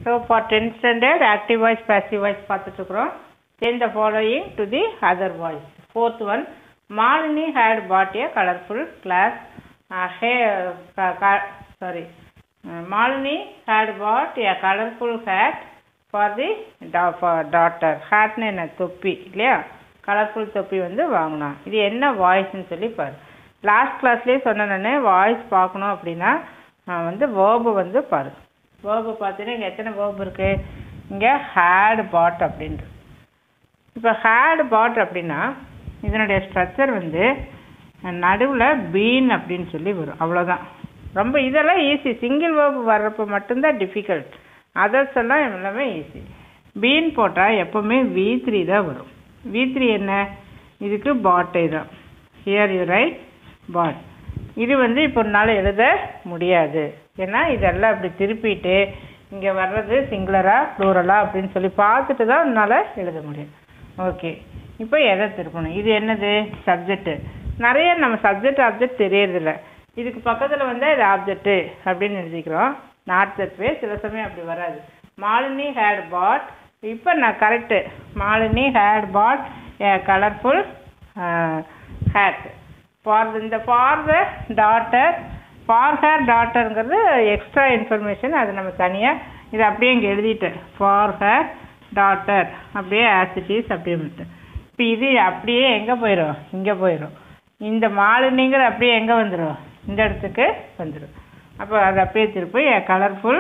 so far tenth standard active voice passive voice பார்த்துட்ருக்குறோம் then the following to the other voice fourth one Malini had bought a colourful glass hey sorry Malini had bought a colourful hat for the daughter ஹேட்னு என்ன தொப்பி இல்லையா colourful தொப்பி வந்து வாங்கினான் இது என்ன வாய்ஸ்ன்னு சொல்லி பாரு லாஸ்ட் கிளாஸ்லேயே சொன்ன நான் வாய்ஸ் பார்க்கணும் அப்படின்னா நான் வந்து வேர்பு வந்து பாரு வேர்பு பார்த்தீங்கன்னா இங்கே எத்தனை வேர்பு இருக்குது இங்கே ஹேட் பாட் அப்படின்ட்டு இப்போ ஹேட் பாட் அப்படின்னா இதனுடைய ஸ்ட்ரக்சர் வந்து நடுவில் பீன் அப்படின்னு சொல்லி வரும் அவ்வளோதான் ரொம்ப இதெல்லாம் ஈஸி சிங்கிள் வேர்பு வர்றப்போ மட்டும்தான் டிஃபிகல்ட் அதர்ஸ் எல்லாம் எல்லாமே ஈஸி பீன் போட்டால் எப்போவுமே வி த்ரீ தான் வரும் வி த்ரீ என்ன இதுக்கு பாட்டை தான் ஹியர் யூ ரைட் பாட் இது வந்து இப்போ உன்னால் எழுத முடியாது ஏன்னா இதெல்லாம் இப்படி திருப்பிட்டு இங்கே வர்றது சிங்குலரா ப்ளூரலா அப்படின்னு சொல்லி பார்த்துட்டு தான் உன்னால் எழுத முடியும் ஓகே இப்போ எதை திருப்பணும் இது என்னது சப்ஜெக்ட்டு நிறைய நம்ம சப்ஜெக்ட் ஆப்ஜெக்ட் தெரியறதில்ல இதுக்கு பக்கத்தில் வந்து இது ஆப்ஜெக்ட்டு அப்படின்னு எழுதிக்கிறோம் நாட் தட் வே சில சமயம் அப்படி வராது மாலினி ஹேட் பாட் இப்போ நான் correct Malini had bought a colourful hat for இந்த for the daughter for her டாட்டருங்கிறது எக்ஸ்ட்ரா இன்ஃபர்மேஷன் அது நம்ம தனியாக இது அப்படியே இங்கே எழுதிட்டேன் ஃபார் ஹேர் டாட்டர் அப்படியே ஆசிட்டிஸ் அப்படியே விட்டேன் இப்போ இது அப்படியே எங்கே போயிடும் இங்கே போயிடும் இந்த மாலினிங்கிற அப்படியே எங்கே வந்துடும் இந்த இடத்துக்கு வந்துடும் அப்போ அது அப்படியே திருப்பி கலர்ஃபுல்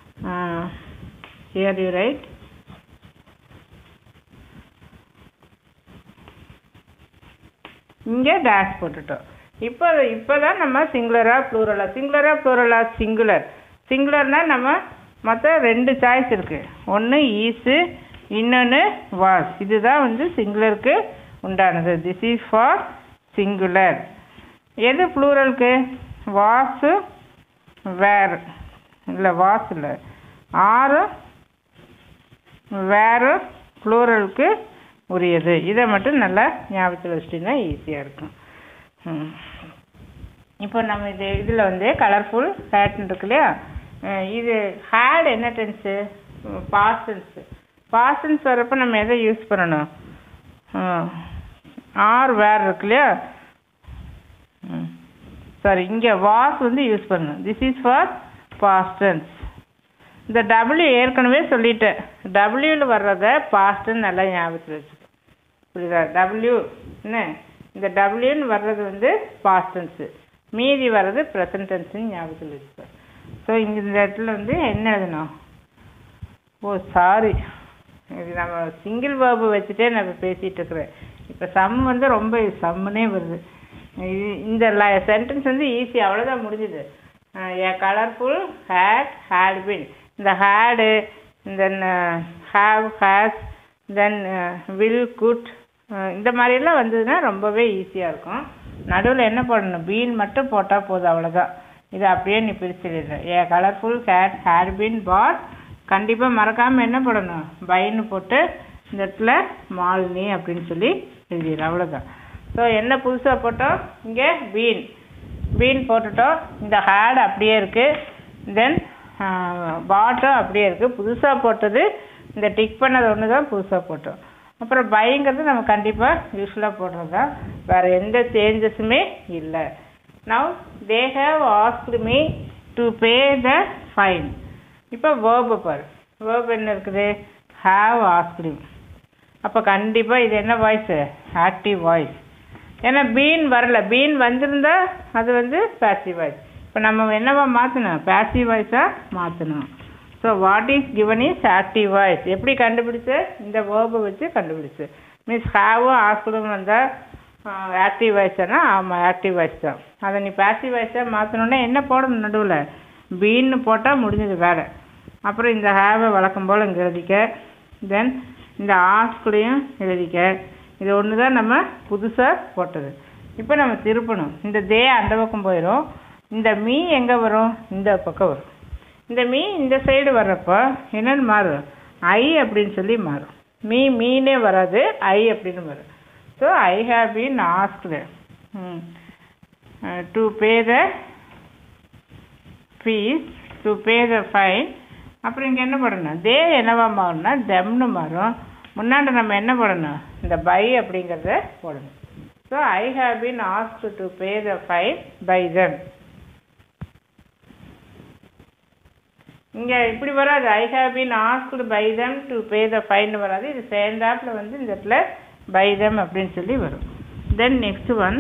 ஹியர் யூ ரைட் இங்கே டேஷ் போட்டுட்டோம் இப்போ இப்போ தான் நம்ம சிங்குலரா ப்ளூரலா சிங்குலரா ப்ளூரலா சிங்குலர் சிங்குலர்னால் நம்ம மொத்தம் ரெண்டு சாய்ஸ் இருக்குது ஒன்று ஈஸு இன்னொன்று வாஸ் இதுதான் வந்து சிங்குலருக்கு உண்டானது திஸ் இஸ் ஃபார் சிங்குலர் எது ப்ளூரலுக்கு வாஸு வேர் இல்லை வாஸ் இல்லை ஆறு வேறு ப்ளூரலுக்கு உரியது இதை மட்டும் நல்லா ஞாபகத்தில் வச்சிட்டிங்கன்னா ஈஸியாக இருக்கும் இப்போ நம்ம இது இதில் வந்து கலர்ஃபுல் ஹேட்னு இருக்கு இல்லையா இது ஹேட் என்ன டென்ஸு பாசன்ஸு பாசன்ஸ் வரப்போ நம்ம எதை யூஸ் பண்ணணும் ஆர் வேர் இருக்கு இல்லையா சாரி இங்கே வாஸ் வந்து யூஸ் பண்ணணும் திஸ் இஸ் ஃபார் பாஸ்டன்ஸ் இந்த டபிள்யூ ஏற்கனவே சொல்லிட்டேன் டபிள்யூவில் வர்றத பாஸ்ட்டுன்னு நல்லா ஞாபகத்தில் வச்சுக்கோ புரியுதா டபிள்யூ என்ன இந்த டபிள்யூன்னு வர்றது வந்து பாஸ்டன்ஸு மீதி வர்றது ப்ரெசன்ட் டென்ஸ்னு ஞாபகத்தில் வச்சுக்கோ ஸோ இங்கே இந்த இடத்துல வந்து என்ன எழுதணும் ஓ சாரி இது நம்ம சிங்கிள் வேர்பு வச்சுட்டே நான் இப்போ பேசிகிட்டு இருக்கிறேன் இப்போ சம் வந்து ரொம்ப சம்முனே வருது இது இந்த ல சென்டென்ஸ் வந்து ஈஸி அவ்வளோதான் முடிஞ்சுது a colourful hat had been இந்த had then have has then will could இந்த மாதிரியெல்லாம் வந்ததுன்னா ரொம்பவே ஈஸியாக இருக்கும் நடுவில் என்ன போடணும் பீன் மட்டும் போட்டால் போதும் அவ்வளோதான் இதை அப்படியே நீ பிரிச்சுடுற a colourful hat had been bought கண்டிப்பாக மறக்காமல் என்ன போடணும் பைன்னு போட்டு இந்த இடத்துல மாலினி அப்படின்னு சொல்லி எழுதிடு அவ்வளோதான் ஸோ என்ன புதுசாக போட்டோம் இங்கே பீன் பீன் போட்டுட்டோம் இந்த ஹேட் அப்படியே இருக்குது தென் பாட்டும் அப்படியே இருக்குது புதுசாக போட்டது இந்த டிக் பண்ணது ஒன்று தான் புதுசாக போட்டோம் அப்புறம் பைங்கிறது நம்ம கண்டிப்பாக யூஸ்ஃபுல்லாக போடுறது தான் வேறு எந்த சேஞ்சஸுமே இல்லை now they have asked me to pay the fine இப்போ வேர்பு பாரு வேர்பு என்ன இருக்குது ஹாவ் ஆஸ்க்டு அப்போ கண்டிப்பாக இது என்ன வாய்ஸு ஆக்டிவ் வாய்ஸ் ஏன்னா பீன் வரல பீன் வந்திருந்தா அது வந்து பேசிவ் வாய்ஸ் இப்போ நம்ம என்னவா மாற்றணும் பேசிவ் வாய்ஸாக மாற்றணும் so what is given is active voice எப்படி கண்டுபிடிச்சு இந்த வேர்பை வச்சு கண்டுபிடிச்சு மீன்ஸ் ஹாவும் ஆஸ்கலும் வந்தால் ஆக்டிவ் வாய்ஸ்னா ஆமாம் ஆக்டிவ் வாய்ஸ் தான் அதை நீ பேசிவ் வாய்ஸாக மாற்றணுன்னா என்ன போடணும் நடுவில் பீன்னு போட்டால் முடிஞ்சது வேலை அப்புறம் இந்த ஹேவை வழக்கம் போல் இங்கே எழுதிக்க தென் இந்த ஆஸ்குலையும் எழுதிக்க இது ஒன்று தான் நம்ம புதுசாக போட்டது இப்போ நம்ம திருப்பணும் இந்த தே அந்த பக்கம் போயிடும் இந்த மீ எங்கே வரும் இந்த பக்கம் வரும் இந்த மீ இந்த சைடு வர்றப்போ என்னென்னு மாறும் ஐ அப்படின்னு சொல்லி மாறும் மீ மீனே வராது ஐ அப்படின்னு வரும் so I have been asked to pay the fees to pay the fine அப்புறம் இங்கே என்ன பண்ணணும் தே என்னவா மாறணும்னா தெம்னு மாறும் முன்னாடி நம்ம என்ன பண்ணணும் இந்த பை அப்படிங்கிறத போடணும் so I have been ask to pay the fine by them இங்கே இப்படி வராது I have been asked by them to pay the fine வராது இது சேர்ந்தாப்பில் வந்து இந்த இடத்துல பை தெம் அப்படின்னு சொல்லி வரும் then next one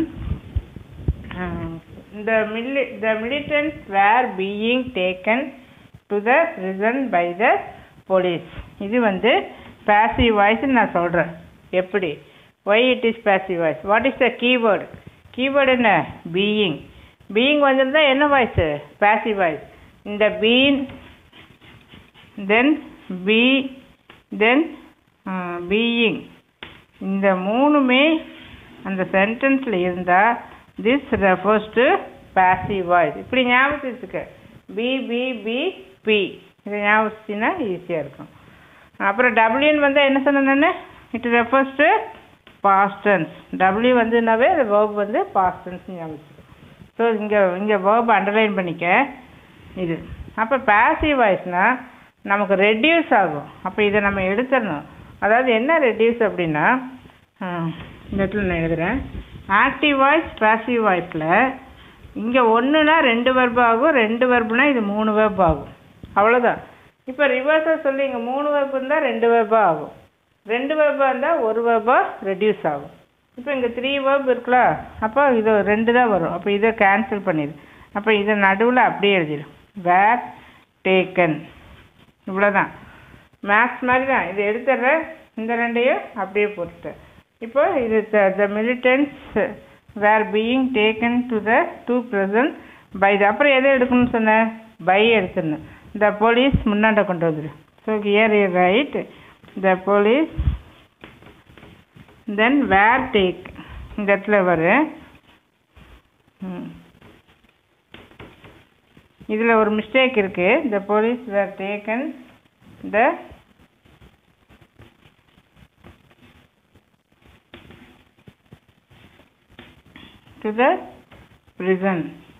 the mili- the militants were being taken to the prison by the police இது வந்து passive voice நான் சொல்கிறேன் எப்படி why it is passive voice what is the keyword keyword என்ன being being வந்திருந்தா என்ன வாய்ஸ் passive voice இந்த being then be then uh, being இந்த மூணுமே அந்த சென்டென்ஸில் இருந்தால் this refers to passive voice இப்படி ஞாபகத்து வச்சுக்க பி பி பி பி இதை ஞாபகத்துனா ஈஸியாக இருக்கும் அப்புறம் டபிள்யூன்னு வந்தால் என்ன சொன்னேன் நான் it refers to past tense W வந்துனாவே அந்த வேர்ப் வந்து பாஸ்டன்ஸ் ஞாபகம் ஸோ இங்கே இங்கே வேர்ப் அண்டர்லைன் பண்ணிக்க இது அப்போ passive வாய்ஸ்னால் நமக்கு ரெடியூஸ் ஆகும் அப்போ இதை நம்ம எடுத்துடணும் அதாவது என்ன ரெடியூஸ் அப்படின்னா ஹம், இந்த இடத்துல நான் எழுதுகிறேன் ஆக்டிவ் வாய்ஸ் passive வாய்ஸில் இங்கே ஒன்றுனா ரெண்டு வெர்ப் ஆகும் ரெண்டு வெர்ப்னா இது மூணு வெர்ப் ஆகும் அவ்வளோதான் இப்போ ரிவர்ஸாக சொல்லி இங்கே மூணு வெர்ப் இருந்தால் ரெண்டு வெர்பாக ஆகும் ரெண்டு வெர்பாக இருந்தால் ஒரு வெர்பாக ரெடியூஸ் ஆகும் இப்போ இங்கே த்ரீ வேர்ப் இருக்குல்ல அப்போ இது ரெண்டு தான் வரும் அப்போ இதை கேன்சல் பண்ணிடு அப்போ இதை நடுவில் அப்படியே எழுதிடு வேர் டேக்கன் இவ்வளோதான் மேக்ஸ் மாதிரி தான் இது எடுத்துடுறேன் இந்த ரெண்டையும் அப்படியே போட்டுட்டேன் இப்போ இது the militants were being taken to the to prison by the அப்புறம் எதை எடுக்கணும்னு சொன்னேன் பை எடுத்துடணும் த போலீஸ் முன்னாண்ட கொண்டு வந்துடு so here you write the police then were take இந்த இடத்துல வரும் இதில் ஒரு மிஸ்டேக் இருக்குது the police were taken the to the prison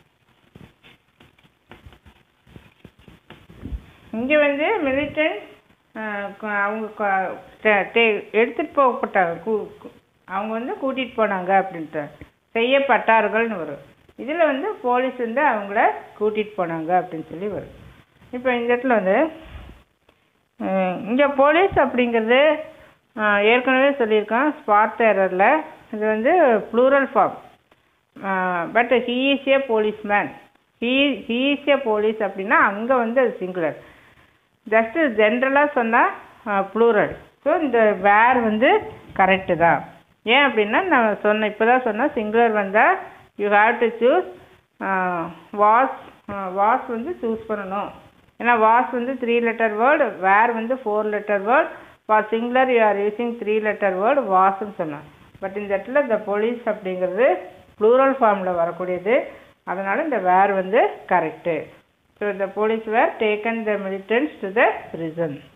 இங்கே வந்து மிலிட்டன் அவங்க க- டே- டே- எடுத்துட்டு போகப்பட்டாங்க கூ- கூ- அவங்க வந்து கூட்டிகிட்டு போனாங்க அப்படின்ட்டு செய்யப்பட்டார்கள்னு வரும் இதில் வந்து போலீஸ் வந்து அவங்கள கூட்டிகிட்டு போனாங்க அப்படின்னு சொல்லி வரும் இப்போ இந்த இடத்துல வந்து இங்கே போலீஸ் அப்படிங்கிறது அஹ், ஏற்கனவே சொல்லியிருக்கோம் ஸ்பாட் எரரில் இது வந்து plural form but he is a policeman he he is a police அப்படின்னா அங்கே வந்து அது சிங்குலர் ஜஸ்ட்டு ஜென்ரலாக சொன்னால் ப்ளூரல் ஸோ இந்த வேர் வந்து கரெக்டு தான் ஏன் அப்படின்னா நான் சொன்னேன் இப்போ தான் சொன்னேன் சிங்குலர் வந்தால் you have to choose was was வந்து சூஸ் பண்ணணும் ஏன்னா வாஸ் வந்து த்ரீ லெட்டர் வேர்டு வேர் வந்து four letter word for singular you are using three letter word வாஸ்ன்னு சொன்னேன் பட் இந்த இடத்துல த போலீஸ் அப்படிங்கிறது ப்ளூரல் ஃபார்மில் வரக்கூடியது அதனால் இந்த வேர் வந்து correct so the police were taken the militants to the prison